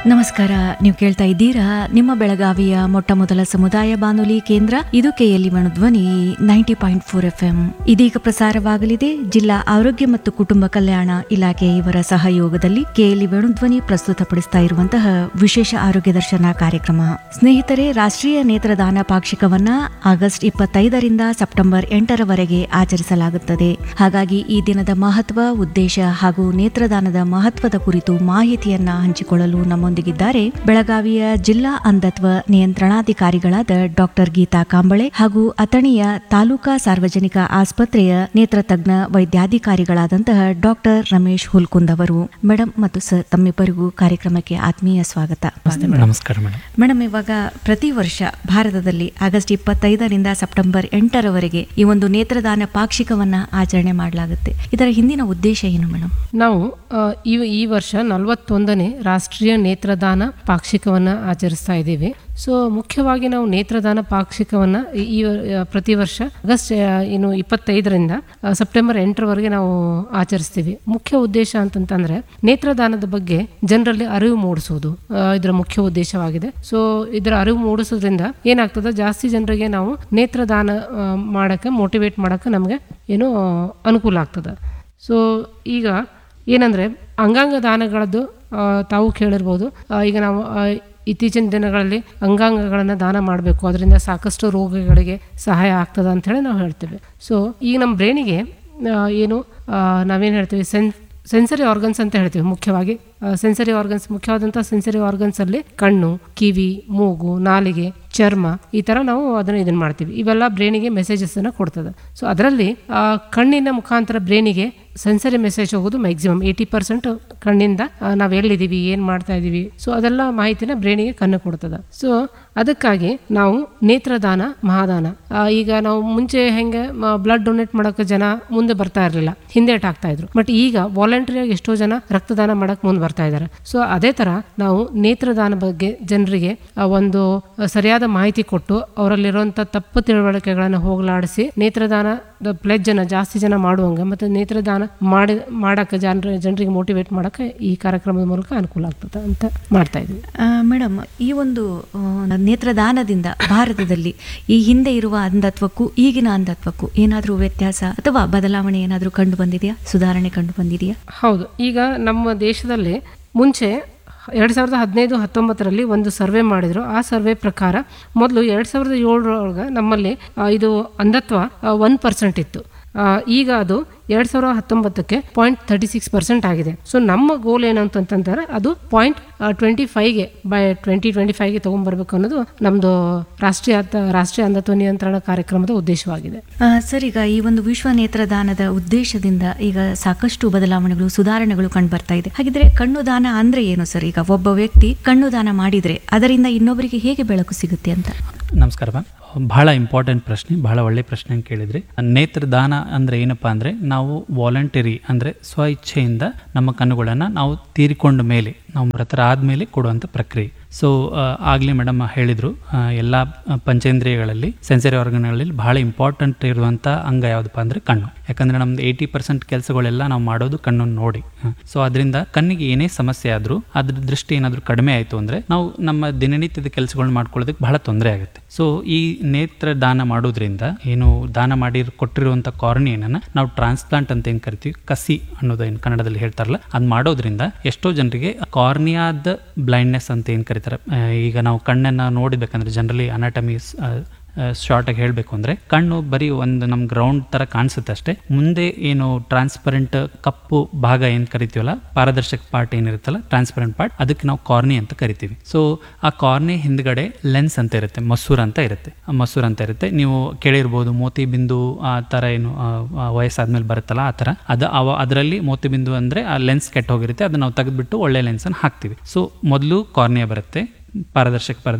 ನಮಸ್ಕಾರ ನೀವು ಕೇಳ್ತಾ ಇದ್ದೀರಾ ನಿಮ್ಮ ಬೆಳಗಾವಿಯ ಮೊಟ್ಟ ಮೊದಲ ಸಮುದಾಯ ಬಾನುಲಿ ಕೇಂದ್ರ ಇದು KLE Dhwani ninety point four F M ಇದೀಗ ಪ್ರಸಾರವಾಗಲಿದೆ ಜಿಲ್ಲಾ ಆರೋಗ್ಯ ಮತ್ತು ಕುಟುಂಬ ಕಲ್ಯಾಣ ಇಲಾಖೆ ಇವರ ಸಹಯೋಗದಲ್ಲಿ ಕೆಎಲ್ಇ ಧ್ವನಿ ಪ್ರಸ್ತುತಪಡಿಸ್ತಾ ಇರುವಂತಹ ವಿಶೇಷ ಆರೋಗ್ಯ ದರ್ಶನ ಕಾರ್ಯಕ್ರಮ ಸ್ನೇಹಿತರೆ ರಾಷ್ಟ್ರೀಯ ನೇತ್ರದಾನ ಪಾಕ್ಷಿಕವನ್ನ ಆಗಸ್ಟ್ ಇಪ್ಪತ್ತೈದರಿಂದ ಸೆಪ್ಟೆಂಬರ್ ಎಂಟರವರೆಗೆ ಆಚರಿಸಲಾಗುತ್ತದೆ ಹಾಗಾಗಿ ಈ ದಿನದ ಮಹತ್ವ ಉದ್ದೇಶ ಹಾಗೂ ನೇತ್ರದಾನದ ಮಹತ್ವದ ಕುರಿತು ಮಾಹಿತಿಯನ್ನ ಹಂಚಿಕೊಳ್ಳಲು ನಮ್ಮೊಂದಿಗಿದ್ದಾರೆ ಬೆಳಗಾವಿಯ ಜಿಲ್ಲಾ ಅಂಧತ್ವ ನಿಯಂತ್ರಣಾಧಿಕಾರಿಗಳಾದ ಡಾಕ್ಟರ್ ಗೀತಾ ಕಾಂಬಳೆ ಹಾಗೂ ಅಥಣಿಯ ತಾಲೂಕಾ ಸಾರ್ವಜನಿಕ ಆಸ್ಪತ್ರೆಯ ನೇತ್ರತಜ್ಞ ವೈದ್ಯಾಧಿಕಾರಿಗಳಾದಂತಹ ಡಾಕ್ಟರ್ ರಮೇಶ್ ಹುಲ್ಕುಂದ್ ಅವರು ಮೇಡಮ್ ಮತ್ತು ಸರ್ ತಮ್ಮಿಬ್ಬರಿಗೂ ಕಾರ್ಯಕ್ರಮಕ್ಕೆ ಆತ್ಮೀಯ ಸ್ವಾಗತ ನಮಸ್ಕಾರ ಮೇಡಮ್ ಮೇಡಮ್ ಇವಾಗ ಪ್ರತಿ ವರ್ಷ ಭಾರತದಲ್ಲಿ ಆಗಸ್ಟ್ ಇಪ್ಪತ್ತೈದರಿಂದ ಸೆಪ್ಟೆಂಬರ್ ಎಂಟರವರೆಗೆ ಈ ಒಂದು ನೇತ್ರದಾನ ಪಾಕ್ಷಿಕವನ್ನ ಆಚರಣೆ ಮಾಡಲಾಗುತ್ತೆ ಇದರ ಹಿಂದಿನ ಉದ್ದೇಶ ಏನು ಮೇಡಮ್ ನಾವು ಆ, ಈ ಈ ವರ್ಷ ನಲವತ್ತೊಂದನೇ ರಾಷ್ಟ್ರೀಯ ನೇತ್ರದಾನ ಪಾಕ್ಷಿಕವನ್ನ ಆಚರಿಸ್ತಾ ಇದ್ದೀವಿ ಸೊ ಮುಖ್ಯವಾಗಿ ನಾವು ನೇತ್ರದಾನ ಪಾಕ್ಷಿಕವನ್ನ ಈ- ಈ ಆ, ಪ್ರತಿ ವರ್ಷ ಆಗಸ್ಟ್ ಆ, ಏನು ಇಪ್ಪತ್ತೈದರಿಂದ ಆ, ಸೆಪ್ಟೆಂಬರ್ ಎಂಟರವರೆಗೆ ನಾವು ಆಚರಿಸ್ತೀವಿ ಮುಖ್ಯ ಉದ್ದೇಶ ಅಂತಂತಂದ್ರೆ ನೇತ್ರದಾನದ ಬಗ್ಗೆ ಜನರಲ್ಲಿ ಅರಿವು ಮೂಡಿಸುವುದು ಆ, ಇದರ ಮುಖ್ಯ ಉದ್ದೇಶವಾಗಿದೆ ಸೊ ಇದರ ಅರಿವು ಮೂಡಿಸೋದ್ರಿಂದ ಏನಾಗ್ತದೆ ಜಾಸ್ತಿ ಜನರಿಗೆ ನಾವು ನೇತ್ರದಾನ ಆ, ಮಾಡಕ್ಕೆ ಮೋಟಿವೇಟ್ ಮಾಡಕ್ಕೆ ನಮಗೆ ಏನು ಆ, ಅನುಕೂಲ ಆಗ್ತದೆ ಸೊ ಈಗ ಏನಂದರೆ ಅಂಗಾಂಗ ದಾನಗಳದ್ದು ಆ, ತಾವು ಕೇಳಿರ್ಬೋದು ಆ, ಈಗ ನಾವು ಆ, ಇತ್ತೀಚಿನ ದಿನಗಳಲ್ಲಿ ಅಂಗಾಂಗಗಳನ್ನು ದಾನ ಮಾಡಬೇಕು ಅದರಿಂದ ಸಾಕಷ್ಟು ರೋಗಗಳಿಗೆ ಸಹಾಯ ಆಗ್ತದೆ ಅಂಥೇಳಿ ನಾವು ಹೇಳ್ತೇವೆ ಸೊ ಈಗ ನಮ್ಮ ಬ್ರೈನಿಗೆ ಏನು ಆ, ನಾವೇನು ಹೇಳ್ತೀವಿ ಸೆನ್ ಸೆನ್ಸರಿ ಆರ್ಗನ್ಸ್ ಅಂತ ಹೇಳ್ತೀವಿ ಮುಖ್ಯವಾಗಿ ಸೆನ್ಸರಿ ಆರ್ಗನ್ಸ್ ಮುಖ್ಯವಾದಂಥ ಸೆನ್ಸರಿ ಆರ್ಗನ್ಸಲ್ಲಿ ಕಣ್ಣು ಕಿವಿ ಮೂಗು ನಾಲಿಗೆ ಚರ್ಮ ಈ ಥರ ನಾವು ಅದನ್ನು ಇದನ್ನು ಮಾಡ್ತೀವಿ ಇವೆಲ್ಲ ಬ್ರೈನಿಗೆ ಮೆಸೇಜಸ್ಸನ್ನು ಕೊಡ್ತದೆ ಸೊ ಅದರಲ್ಲಿ ಆ, ಕಣ್ಣಿನ ಮುಖಾಂತರ ಬ್ರೈನಿಗೆ ಸೆನ್ಸರಿ ಮೆಸೇಜ್ ಹೋಗೋದು ಮ್ಯಾಕ್ಸಿಮಮ್ ಏಯ್ಟಿ ಪರ್ಸೆಂಟ್ ಕಣ್ಣಿಂದ ಆ, ನಾವು ಎಲ್ಲಿದ್ದೀವಿ ಏನು ಮಾಡ್ತಾ ಇದ್ದೀವಿ ಸೊ ಅದೆಲ್ಲ ಮಾಹಿತಿನ ಬ್ರೈನಿಗೆ ಕಣ್ಣು ಕೊಡ್ತದೆ ಸೊ ಅದಕ್ಕಾಗಿ ನಾವು ನೇತ್ರದಾನ ಮಹಾದಾನ ಆ, ಈಗ ನಾವು ಮುಂಚೆ ಹೆಂಗೆ ಬ್ಲಡ್ ಡೊನೇಟ್ ಮಾಡೋಕೆ ಜನ ಮುಂದೆ ಬರ್ತಾ ಇರಲಿಲ್ಲ ಹಿಂದೇಟ್ ಆಗ್ತಾ ಇದ್ರು ಬಟ್ ಈಗ ವಾಲಂಟರಿಯಾಗಿ ಎಷ್ಟೋ ಜನ ರಕ್ತದಾನ ಮಾಡಕ್ ಮುಂದೆ ಬರ್ತಾ ಇದ್ದಾರೆ ಸೊ ಅದೇ ತರ ನಾವು ನೇತ್ರದಾನ ಬಗ್ಗೆ ಜನರಿಗೆ ಆ, ಒಂದು ಆ, ಸರಿಯಾದ ಮಾಹಿತಿ ಕೊಟ್ಟು ಅವರಲ್ಲಿರುವಂತ ತಪ್ಪು ತಿಳುವಳಿಕೆಗಳನ್ನು ಹೋಗಲಾಡಿಸಿ ನೇತ್ರದಾನದ ಪ್ಲೆಜ್ ಅನ್ನ ಜಾಸ್ತಿ ಜನ ಮಾಡುವಂಗ ಮತ್ತೆ ನೇತ್ರದಾನ ಮಾಡಿ ಮಾಡಕ್ಕೆ ಜನರ ಜನರಿಗೆ ಮೋಟಿವೇಟ್ ಮಾಡಕ್ಕೆ ಈ ಕಾರ್ಯಕ್ರಮದ ಮೂಲಕ ಅನುಕೂಲ ಆಗ್ತದೆ ಅಂತ ಮಾಡ್ತಾ ಇದ್ವಿ ಮೇಡಮ್ ಈ ಒಂದು ಆ, ನೇತ್ರದಾನದಿಂದ ಭಾರತದಲ್ಲಿ ಈ ಹಿಂದೆ ಇರುವ ಅಂಧತ್ವಕ್ಕೂ ಈಗಿನ ಅಂಧತ್ವಕ್ಕೂ ಏನಾದರೂ ವ್ಯತ್ಯಾಸ ಅಥವಾ ಬದಲಾವಣೆ ಏನಾದರೂ ಕಂಡು ಬಂದಿದೆಯಾ ಸುಧಾರಣೆ ಕಂಡು ಬಂದಿದೆಯಾ ಹೌದು ಈಗ ನಮ್ಮ ದೇಶದಲ್ಲಿ ಮುಂಚೆ ಎರಡು ಸಾವಿರದ ಹದಿನೈದು ಹತ್ತೊಂಬತ್ತರಲ್ಲಿ ಒಂದು ಸರ್ವೆ ಮಾಡಿದ್ರು ಆ ಸರ್ವೆ ಪ್ರಕಾರ ಮೊದಲು ಎರಡು ಸಾವಿರದ ಏಳರೊಳಗೆ ನಮ್ಮಲ್ಲಿ ಆ, ಇದು ಅಂಧತ್ವ ಒನ್ ಪರ್ಸೆಂಟ್ ಇತ್ತು ಆ, ಈಗ ಅದು ಎರಡು ಸಾವಿರದ ಹತ್ತೊಂಬತ್ತಕ್ಕೆ ಪಾಯಿಂಟ್ ತರ್ಟಿ ಸಿಕ್ಸ್ ಪರ್ಸೆಂಟ್ ಆಗಿದೆ ಸೊ ನಮ್ಮ ಗೋಲ್ ಏನು ಅಂತಂತಂದ್ರೆ ಅದು ಪಾಯಿಂಟ್ ಟ್ವೆಂಟಿ ಫೈವ್ಗೆ ಬೈ ಟ್ವೆಂಟಿ ಟ್ವೆಂಟಿ ಫೈವ್ಗೆ ತೊಗೊಂಬರ್ಬೇಕು ಅನ್ನೋದು ನಮ್ಮದು ರಾಷ್ಟ್ರೀಯ ಅತ- ರಾಷ್ಟ್ರೀಯ ಅಂಧತ್ವ ನಿಯಂತ್ರಣ ಕಾರ್ಯಕ್ರಮದ ಉದ್ದೇಶವಾಗಿದೆ ಆ, ಸರ್ ಈಗ ಈ ಒಂದು ವಿಶ್ವ ನೇತ್ರದಾನದ ಉದ್ದೇಶದಿಂದ ಈಗ ಸಾಕಷ್ಟು ಬದಲಾವಣೆಗಳು ಸುಧಾರಣೆಗಳು ಕಂಡು ಬರ್ತಾ ಇದೆ ಹಾಗಿದ್ರೆ ಕಣ್ಣು ದಾನ ಅಂದ್ರೆ ಏನು ಸರ್ ಈಗ ಒಬ್ಬ ವ್ಯಕ್ತಿ ಕಣ್ಣು ದಾನ ಮಾಡಿದ್ರೆ ಅದರಿಂದ ಇನ್ನೊಬ್ಬರಿಗೆ ಹೇಗೆ ಬೆಳಕು ಸಿಗುತ್ತೆ ಅಂತ ನಮಸ್ಕಾರ ಮ್ಯಾಮ್ ಬಹಳ ಇಂಪಾರ್ಟೆಂಟ್ ಪ್ರಶ್ನೆ ಬಹಳ ಒಳ್ಳೆ ಪ್ರಶ್ನೆ ಕೇಳಿದ್ರಿ ನೇತ್ರದಾನ ಅಂದರೆ ಏನಪ್ಪ ಅಂದರೆ ನಾವು ವಾಲಂಟರಿ ಅಂದರೆ ಸ್ವ ಇಚ್ಛೆಯಿಂದ ನಮ್ಮ ಕಣ್ಣುಗಳನ್ನು ನಾವು ತೀರಿಕೊಂಡ ಮೇಲೆ ನಾವು ಮೃತರಾದ್ಮೇಲೆ ಕೊಡುವಂಥ ಪ್ರಕ್ರಿಯೆ ಸೊ ಆಗಲೇ ಮೇಡಮ್ ಹೇಳಿದರು ಎಲ್ಲ ಪಂಚೇಂದ್ರಿಯಗಳಲ್ಲಿ ಸೆನ್ಸರಿ ಆರ್ಗನ್ಗಳಲ್ಲಿ ಬಹಳ ಇಂಪಾರ್ಟೆಂಟ್ ಇರುವಂಥ ಅಂಗ ಯಾವುದಪ್ಪ ಅಂದರೆ ಕಣ್ಣು ಯಾಕಂದರೆ ನಮ್ದು ಏಯ್ಟಿ ಪರ್ಸೆಂಟ್ ಕೆಲಸಗಳೆಲ್ಲ ನಾವು ಮಾಡೋದು ಕಣ್ಣನ್ನು ನೋಡಿ ಸೊ ಅದರಿಂದ ಕಣ್ಣಿಗೆ ಏನೇ ಸಮಸ್ಯೆ ಆದರೂ ಅದ್ರ ದೃಷ್ಟಿ ಏನಾದರೂ ಕಡಿಮೆ ಆಯಿತು ಅಂದರೆ ನಾವು ನಮ್ಮ ದಿನನಿತ್ಯದ ಕೆಲಸಗಳನ್ನ ಮಾಡ್ಕೊಳ್ಳೋದಕ್ಕೆ ಬಹಳ ತೊಂದರೆ ಆಗುತ್ತೆ ಸೊ ಈ ನೇತ್ರ ದಾನ ಮಾಡೋದ್ರಿಂದ ಏನು ದಾನ ಮಾಡಿ ಕೊಟ್ಟಿರುವಂಥ ಕಾರ್ನಿಯನ್ನ ನಾವು ಟ್ರಾನ್ಸ್ಪ್ಲಾಂಟ್ ಅಂತ ಏನು ಕರಿತೀವಿ ಕಸಿ ಅನ್ನೋದು ಏನು ಕನ್ನಡದಲ್ಲಿ ಹೇಳ್ತಾರಲ್ಲ ಅದು ಮಾಡೋದ್ರಿಂದ ಎಷ್ಟೋ ಜನರಿಗೆ ಕಾರ್ನಿಯಾದ ಬ್ಲೈಂಡ್ನೆಸ್ ಅಂತ ಏನು ಕರೀತಾರೆ ಆ, ಈಗ ನಾವು ಕಣ್ಣನ್ನು ನೋಡಿಬೇಕಂದ್ರೆ ಜನರಲಿ ಅನಾಟಮೀಸ್ ಶಾರ್ಟಾಗಿ ಹೇಳಬೇಕು ಅಂದರೆ ಕಣ್ಣು ಬರೀ ಒಂದು ನಮ್ಮ ಗ್ರೌಂಡ್ ಥರ ಕಾಣಿಸುತ್ತೆ ಅಷ್ಟೇ ಮುಂದೆ ಏನು ಟ್ರಾನ್ಸ್ಪರೆಂಟ್ ಕಪ್ಪು ಭಾಗ ಏನು ಕರಿತೀವಲ್ಲ ಪಾರದರ್ಶಕ ಪಾರ್ಟ್ ಏನಿರುತ್ತಲ್ಲ ಟ್ರಾನ್ಸ್ಪರೆಂಟ್ ಪಾರ್ಟ್ ಅದಕ್ಕೆ ನಾವು ಕಾರ್ನಿ ಅಂತ ಕರಿತೀವಿ ಸೊ ಆ ಕಾರ್ನಿ ಹಿಂದ್ಗಡೆ ಲೆನ್ಸ್ ಅಂತ ಇರುತ್ತೆ ಮಸೂರ್ ಅಂತ ಇರುತ್ತೆ ಆ ಮಸೂರ್ ಅಂತ ಇರುತ್ತೆ ನೀವು ಕೇಳಿರ್ಬೋದು ಮೋತಿ ಬಿಂದು ಆ ಥರ ಏನು ಆ, ಆ ವಯಸ್ಸಾದ್ಮೇಲೆ ಬರುತ್ತಲ್ಲ ಆ ಥರ ಅದು ಅವ ಅದರಲ್ಲಿ ಮೋತಿ ಬಿಂದು ಅಂದರೆ ಆ ಲೆನ್ಸ್ ಕೆಟ್ಟ ಹೋಗಿರುತ್ತೆ ಅದನ್ನ ನಾವು ತೆಗೆದ್ಬಿಟ್ಟು ಒಳ್ಳೆ ಲೆನ್ಸನ್ನು ಹಾಕ್ತೀವಿ ಸೊ ಮೊದಲು ಕಾರ್ನಿಯಾ ಬರುತ್ತೆ ಪಾರದರ್ಶಕ ಪರದೆ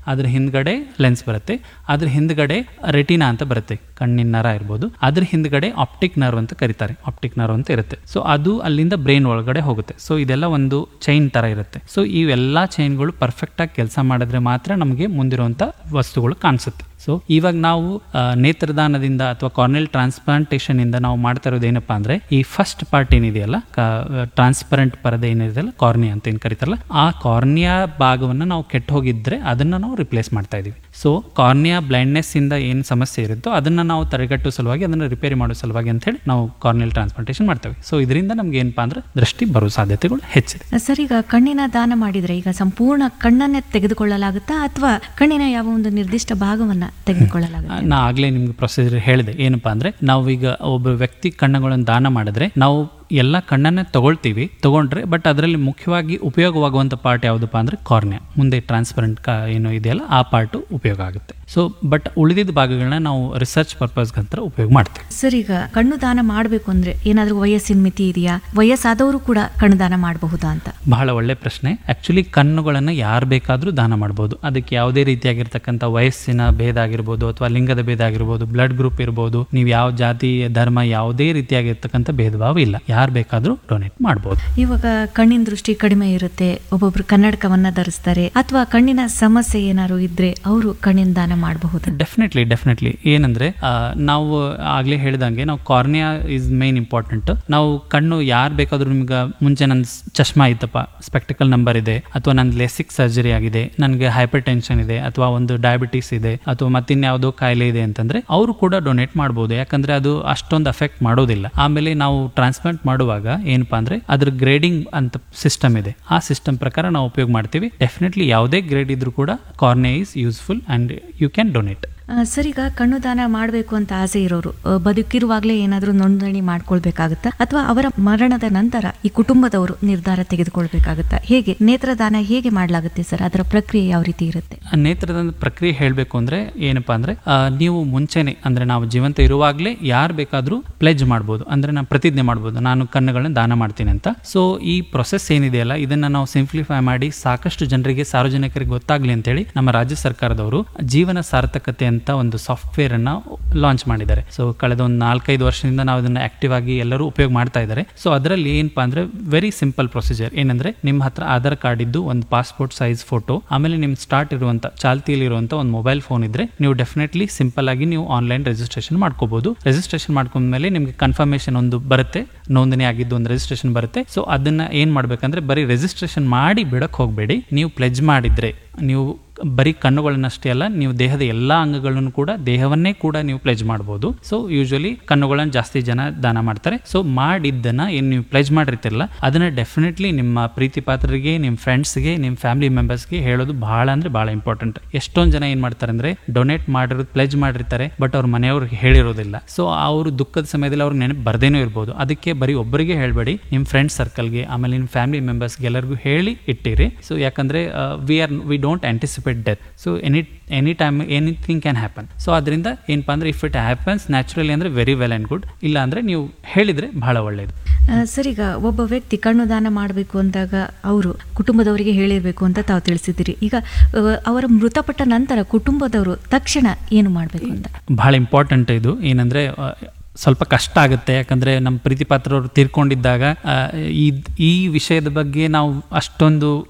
ಅದ್ರ ಹಿಂದ್ಗಡೆ ಲೆನ್ಸ್ ಬರುತ್ತೆ ಅದ್ರ ಹಿಂದ್ಗಡೆ ರೆಟಿನಾ ಅಂತ ಬರುತ್ತೆ ಕಣ್ಣಿನ ನರ ಇರ್ಬೋದು ಅದ್ರ ಹಿಂದ್ಗಡೆ ಆಪ್ಟಿಕ್ ನರ್ವ್ ಅಂತ ಕರೀತಾರೆ ಆಪ್ಟಿಕ್ ನರ್ವ್ ಅಂತ ಇರುತ್ತೆ ಸೊ ಅದು ಅಲ್ಲಿಂದ ಬ್ರೈನ್ ಒಳಗಡೆ ಹೋಗುತ್ತೆ ಸೊ ಇದೆಲ್ಲ ಒಂದು ಚೈನ್ ತರ ಇರುತ್ತೆ ಸೊ ಇವೆಲ್ಲ ಚೈನ್ಗಳು ಪರ್ಫೆಕ್ಟ್ ಆಗಿ ಕೆಲಸ ಮಾಡಿದ್ರೆ ಮಾತ್ರ ನಮಗೆ ಮುಂದಿರುವಂತ ವಸ್ತುಗಳು ಕಾಣಿಸುತ್ತೆ ಸೊ ಇವಾಗ ನಾವು ಆ, ನೇತ್ರದಾನದಿಂದ ಅಥವಾ ಕಾರ್ನೆಲ್ ಟ್ರಾನ್ಸ್ಪ್ಲಾಂಟೇಷನ್ ಇಂದ ನಾವು ಮಾಡ್ತಾ ಇರೋದು ಏನಪ್ಪಾ ಅಂದ್ರೆ ಈ ಫಸ್ಟ್ ಪಾರ್ಟ್ ಏನಿದೆಯಲ್ಲ ಟ್ರಾನ್ಸ್ಪರೆಂಟ್ ಪರದೆ ಏನಿದೆಯಲ್ಲ ಕಾರ್ನಿಯಾ ಅಂತ ಏನು ಕರೀತಾರಲ್ಲ ಆ ಕಾರ್ನಿಯಾ ಭಾಗವನ್ನು ನಾವು ಕೆಟ್ಟು ಹೋಗಿದ್ರೆ ಅದನ್ನ ನಾವು ರಿಪ್ಲೇಸ್ ಮಾಡ್ತಾ ಇದೀವಿ ಸೊ ಕಾರ್ನಿಯಾ ಬ್ಲೈಂಡ್ನೆಸ್ ಇಂದ ಏನು ಸಮಸ್ಯೆ ಇರುತ್ತೋ ಅದನ್ನ ನಾವು ತಡೆಗಟ್ಟುವ ಸಲುವಾಗಿ ಅದನ್ನ ರಿಪೇರಿ ಮಾಡೋ ಸಲುವಾಗಿ ಅಂತ ಹೇಳಿ ನಾವು ಕಾರ್ನಿಯಲ್ ಟ್ರಾನ್ಸ್ಪ್ಲಾಂಟೇಷನ್ ಮಾಡ್ತೇವೆ ಸೊ ಇದರಿಂದ ನಮ್ಗೆ ಏನಪ್ಪಾ ಅಂದ್ರೆ ದೃಷ್ಟಿ ಬರೋ ಸಾಧ್ಯತೆಗಳು ಹೆಚ್ಚಿದೆ ಸರ್ ಈಗ ಕಣ್ಣಿನ ದಾನ ಮಾಡಿದ್ರೆ ಈಗ ಸಂಪೂರ್ಣ ಕಣ್ಣನ್ನೇ ತೆಗೆದುಕೊಳ್ಳಲಾಗುತ್ತಾ ಅಥವಾ ಕಣ್ಣಿನ ಯಾವ ಒಂದು ನಿರ್ದಿಷ್ಟ ಭಾಗವನ್ನ ತೆಗೆದುಕೊಳ್ಳಲಾಗುತ್ತೆ ನಾ ಆಗ್ಲೇ ನಿಮ್ಗೆ ಪ್ರೊಸೀಜರ್ ಹೇಳಿದೆ ಏನಪ್ಪಾ ಅಂದ್ರೆ ನಾವು ಈಗ ಒಬ್ಬ ವ್ಯಕ್ತಿ ಕಣ್ಣುಗಳನ್ನು ದಾನ ಮಾಡಿದ್ರೆ ನಾವು ಎಲ್ಲ ಕಣ್ಣನ್ನೇ ತಗೊಳ್ತೀವಿ ತಗೊಂಡ್ರೆ ಬಟ್ ಅದರಲ್ಲಿ ಮುಖ್ಯವಾಗಿ ಉಪಯೋಗವಾಗುವಂಥ ಪಾರ್ಟ್ ಯಾವುದಪ್ಪ ಅಂದ್ರೆ ಕಾರ್ನಿಯಾ ಮುಂದೆ ಟ್ರಾನ್ಸ್ಪರೆಂಟ್ ಏನು ಇದೆಯಲ್ಲ ಆ ಪಾರ್ಟು ಉಪಯೋಗ ಆಗುತ್ತೆ ಸೊ ಬಟ್ ಉಳಿದಿದ್ದ ಭಾಗಗಳನ್ನ ನಾವು ರಿಸರ್ಚ್ ಪರ್ಪಸ್ಗಂತ ಉಪಯೋಗ ಮಾಡ್ತೀವಿ ಸರ್ ಈಗ ಕಣ್ಣು ದಾನ ಮಾಡಬೇಕು ಅಂದ್ರೆ ಏನಾದ್ರೂ ವಯಸ್ಸಿನ ಮಿತಿ ಇದೆಯಾ ವಯಸ್ಸಾದವರು ಕೂಡ ಕಣ್ಣು ದಾನ ಮಾಡಬಹುದಾ ಅಂತ ಬಹಳ ಒಳ್ಳೆ ಪ್ರಶ್ನೆ ಆಕ್ಚುಲಿ ಕಣ್ಣುಗಳನ್ನು ಯಾರು ಬೇಕಾದರೂ ದಾನ ಮಾಡ್ಬೋದು ಅದಕ್ಕೆ ಯಾವುದೇ ರೀತಿಯಾಗಿರ್ತಕ್ಕಂಥ ವಯಸ್ಸಿನ ಭೇದ ಆಗಿರ್ಬೋದು ಅಥವಾ ಲಿಂಗದ ಭೇದ ಆಗಿರ್ಬೋದು ಬ್ಲಡ್ ಗ್ರೂಪ್ ಇರ್ಬೋದು ನೀವು ಯಾವ ಜಾತಿ ಧರ್ಮ ಯಾವುದೇ ರೀತಿಯಾಗಿರ್ತಕ್ಕಂಥ ಭೇದ ಭಾವ ಇಲ್ಲ ಯಾರು ಬೇಕಾದರೂ ಡೊನೇಟ್ ಮಾಡ್ಬೋದು ಇವಾಗ ಕಣ್ಣಿನ ದೃಷ್ಟಿ ಕಡಿಮೆ ಇರುತ್ತೆ ಒಬ್ಬೊಬ್ರು ಕನ್ನಡಕವನ್ನ ಧರಿಸ್ತಾರೆ ಅಥವಾ ಕಣ್ಣಿನ ಸಮಸ್ಯೆ ಏನಾದ್ರು ಇದ್ರೆ ಅವರು ಕಣ್ಣಿನ ದಾನ ಮಾಡಬಹುದು ಡೆಫಿನೆಟ್ಲಿ ಡೆಫಿನೆಟ್ಲಿ ಏನಂದ್ರೆ ಆ, ನಾವು ಆಗ್ಲೇ ಹೇಳಿದಂಗೆ ನಾವು ಕಾರ್ನಿಯಾ ಇಸ್ ಮೇನ್ ಇಂಪಾರ್ಟೆಂಟ್ ನಾವು ಕಣ್ಣು ಯಾರು ಬೇಕಾದ್ರೂ ನಿಮ್ಗೆ ಮುಂಚೆ ನನ್ನ ಚಶ್ಮಾ ಇತ್ತಪ್ಪ ಸ್ಪೆಕ್ಟಿಕಲ್ ನಂಬರ್ ಇದೆ ಅಥವಾ ನನ್ನ ಲೆಸಿಕ್ ಸರ್ಜರಿ ಆಗಿದೆ ನನಗೆ ಹೈಪರ್ ಟೆನ್ಷನ್ ಇದೆ ಅಥವಾ ಒಂದು ಡಯಾಬಿಟಿಸ್ ಇದೆ ಅಥವಾ ಮತ್ತಿನ್ಯಾವುದೋ ಕಾಯಿಲೆ ಇದೆ ಅಂತಂದ್ರೆ ಅವರು ಕೂಡ ಡೊನೇಟ್ ಮಾಡ್ಬೋದು ಯಾಕಂದ್ರೆ ಅದು ಅಷ್ಟೊಂದು ಅಫೆಕ್ಟ್ ಮಾಡೋದಿಲ್ಲ ಆಮೇಲೆ ನಾವು ಟ್ರಾನ್ಸ್ಪ್ಲಾಂಟ್ ಮಾಡುವಾಗ ಏನಪ್ಪಾ ಅಂದ್ರೆ ಅದ್ರ ಗ್ರೇಡಿಂಗ್ ಅಂತ ಸಿಸ್ಟಮ್ ಇದೆ ಆ ಸಿಸ್ಟಮ್ ಪ್ರಕಾರ ನಾವು ಉಪಯೋಗ ಮಾಡ್ತೀವಿ ಡೆಫಿನೆಟ್ಲಿ ಯಾವುದೇ ಗ್ರೇಡ್ ಇದ್ರೂ ಕೂಡ cornea is useful and you can donate sir ಈಗ ಕಣ್ಣು ದಾನ ಮಾಡಬೇಕು ಅಂತ ಆಸೆ ಇರೋರು ಆ, ಬದುಕಿರುವಾಗಲೇ ಏನಾದರೂ ನೋಂದಣಿ ಮಾಡ್ಕೊಳ್ಬೇಕಾಗತ್ತಾ ಅಥವಾ ಅವರ ಮರಣದ ನಂತರ ಈ ಕುಟುಂಬದವರು ನಿರ್ಧಾರ ತೆಗೆದುಕೊಳ್ಬೇಕಾಗತ್ತಾ ಹೇಗೆ ನೇತ್ರದಾನ ಹೇಗೆ ಮಾಡಲಾಗುತ್ತೆ ಸರ್ ಅದರ ಪ್ರಕ್ರಿಯೆ ಯಾವ ರೀತಿ ಇರುತ್ತೆ ಆ ನೇತ್ರದಾನ ಪ್ರಕ್ರಿಯೆ ಹೇಳಬೇಕು ಅಂದ್ರೆ ಏನಪ್ಪಾ ಅಂದ್ರೆ ಆ, ನೀವು ಮುಂಚೆನೆ ಅಂದ್ರೆ ನಾವು ಜೀವಂತ ಇರುವಾಗಲೇ ಯಾರು ಬೇಕಾದರೂ ಪ್ಲೆಜ್ ಮಾಡ್ಬೋದು ಅಂದ್ರೆ ನಾವು ಪ್ರತಿಜ್ಞೆ ಮಾಡ್ಬೋದು ನಾನು ಕಣ್ಣುಗಳನ್ನ ದಾನ ಮಾಡ್ತೀನಿ ಅಂತ ಸೊ ಈ ಪ್ರೊಸೆಸ್ ಏನಿದೆಯಲ್ಲ ಇದನ್ನ ನಾವು ಸಿಂಪ್ಲಿಫೈ ಮಾಡಿ ಸಾಕಷ್ಟು ಜನರಿಗೆ ಸಾರ್ವಜನಿಕರಿಗೆ ಗೊತ್ತಾಗ್ಲಿ ಅಂತೇಳಿ ನಮ್ಮ ರಾಜ್ಯ ಸರ್ಕಾರದವರು ಜೀವನ ಸಾರ್ಥಕತೆ ಅಂತ ಒಂದು ಸಾಫ್ಟ್ವೇರ್ ಅನ್ನ ಲಾಂಚ್ ಮಾಡಿದ್ದಾರೆ ಸೊ ಕಳೆದ ಒಂದು ನಾಲ್ಕೈದು ವರ್ಷದಿಂದ ನಾವು ಇದನ್ನ ಆಕ್ಟಿವ್ ಆಗಿ ಎಲ್ಲರೂ ಉಪಯೋಗ ಮಾಡ್ತಾ ಇದ್ದಾರೆ ಸೊ ಅದರಲ್ಲಿ ಏನಪ್ಪಾ ಅಂದ್ರೆ ವೆರಿ ಸಿಂಪಲ್ ಪ್ರೊಸೀಜರ್ ಏನಂದ್ರೆ ನಿಮ್ಮ ಹತ್ರ ಆಧಾರ್ ಕಾರ್ಡ್ ಇದ್ದು ಒಂದು ಪಾಸ್ಪೋರ್ಟ್ ಸೈಜ್ ಫೋಟೋ ಆಮೇಲೆ ನಿಮ್ ಸ್ಟಾರ್ಟ್ ಇರುವಂತ ಚಾಲ್ತಿಯಲ್ಲಿ ಇರುವಂತ ಒಂದು ಮೊಬೈಲ್ ಫೋನ್ ಇದ್ರೆ ನೀವು ಡೆಫಿನೆಟ್ಲಿ ಸಿಂಪಲ್ ಆಗಿ ನೀವು ಆನ್ಲೈನ್ ರಿಜಿಸ್ಟ್ರೇಷನ್ ಮಾಡ್ಕೋಬಹುದು ರಿಜಿಸ್ಟ್ರೇಷನ್ ಮಾಡ್ಕೊಂಡ್ಮೇಲೆ ನಿಮ್ಗೆ ಕನ್ಫರ್ಮೇಶನ್ ಒಂದು ಬರುತ್ತೆ ನೋಂದಣಿ ಆಗಿದ್ದು ಒಂದು ರಿಜಿಸ್ಟ್ರೇಷನ್ ಬರುತ್ತೆ ಸೊ ಅದನ್ನ ಏನ್ ಮಾಡ್ಬೇಕಂದ್ರೆ ಬರೀ ರಿಜಿಸ್ಟ್ರೇಷನ್ ಮಾಡಿ ಬಿಡಕ್ ಹೋಗಬೇಡಿ ನೀವು ಪ್ಲೆಜ್ ಮಾಡಿದ್ರೆ ನೀವು ಬರೀ ಕಣ್ಣುಗಳನ್ನಷ್ಟೇ ಅಲ್ಲ ನೀವು ದೇಹದ ಎಲ್ಲಾ ಅಂಗಗಳನ್ನು ಕೂಡ ದೇಹವನ್ನೇ ಕೂಡ ನೀವು ಪ್ಲೆಜ್ ಮಾಡ್ಬೋದು ಸೊ ಯೂಶಲಿ ಕಣ್ಣುಗಳನ್ನು ಜಾಸ್ತಿ ಜನ ದಾನ ಮಾಡ್ತಾರೆ ಸೊ ಮಾಡಿದ್ದನ್ನ ಏನು ನೀವು ಪ್ಲೆಜ್ ಮಾಡಿರ್ತಿರಲ್ಲ ಅದನ್ನ ಡೆಫಿನೆಟ್ಲಿ ನಿಮ್ಮ ಪ್ರೀತಿ ಪಾತ್ರರಿಗೆ ನಿಮ್ಮ ಫ್ರೆಂಡ್ಸ್ಗೆ ನಿಮ್ಮ ಫ್ಯಾಮಿಲಿ ಮೆಂಬರ್ಸ್ಗೆ ಹೇಳೋದು ಬಹಳ ಅಂದ್ರೆ ಬಹಳ ಇಂಪಾರ್ಟೆಂಟ್ ಎಷ್ಟೊಂದು ಜನ ಏನ್ ಮಾಡ್ತಾರೆ ಅಂದ್ರೆ ಡೊನೇಟ್ ಮಾಡಿರೋದು ಪ್ಲೆಜ್ ಮಾಡಿರ್ತಾರೆ ಬಟ್ ಅವ್ರ ಮನೆಯವ್ರಿಗೆ ಹೇಳಿರೋದಿಲ್ಲ ಸೊ ಅವರು ದುಃಖದ ಸಮಯದಲ್ಲಿ ಅವ್ರಿಗೆ ನೆನಪು ಬರ್ದೇನೂ ಇರ್ಬೋದು ಅದಕ್ಕೆ ಬರೀ ಒಬ್ಬರಿಗೆ ಹೇಳಬೇಡಿ ನಿಮ್ಮ ಫ್ರೆಂಡ್ ಸರ್ಕಲ್ಗೆ ಆಮೇಲೆ ನಿಮ್ಮ ಫ್ಯಾಮಿಲಿ ಮೆಂಬರ್ಸ್ಗೆ ಎಲ್ಲರಿಗೂ ಹೇಳಿ ಇಟ್ಟಿರಿ ಸೊ ಯಾಕಂದ್ರೆ we are we don't anticipate death so any any time anything can happen so ಅದರಿಂದ ಏನಪ್ಪಾ ಅಂದ್ರೆ ಇಫ್ ಇಟ್ ಹ್ಯಾಪನ್ಸ್ ನ್ಯಾಚುರಲಿ ಅಂದ್ರೆ ವೆರಿ ವೆಲ್ ಆ್ಯಂಡ್ ಗುಡ್ ಇಲ್ಲ ಅಂದ್ರೆ ನೀವು ಹೇಳಿದ್ರೆ ಬಹಳ ಒಳ್ಳೆಯದು ಆ, ಸರ್ ಈಗ ಒಬ್ಬ ವ್ಯಕ್ತಿ ಕಣ್ಣು ದಾನ ಮಾಡಬೇಕು ಅಂದಾಗ ಅವರು ಕುಟುಂಬದವರಿಗೆ ಹೇಳಿರ್ಬೇಕು ಅಂತ ತಾವು ತಿಳಿಸಿದ್ದೀರಿ ಈಗ ಆ, ಅವರ ಮೃತಪಟ್ಟ ನಂತರ ಕುಟುಂಬದವರು ತಕ್ಷಣ ಏನು ಮಾಡಬೇಕು ಅಂತ ಬಹಳ ಇಂಪಾರ್ಟೆಂಟ್ ಇದು ಏನಂದ್ರೆ ಆ, ಸ್ವಲ್ಪ ಕಷ್ಟ ಆಗುತ್ತೆ ಯಾಕಂದ್ರೆ ನಮ್ಮ ಪ್ರೀತಿ ಪಾತ್ರವರು ತೀರ್ಕೊಂಡಿದ್ದಾಗ ಆ, ಈ ಈ ವಿಷಯದ ಬಗ್ಗೆ ನಾವು ಅಷ್ಟೊಂದು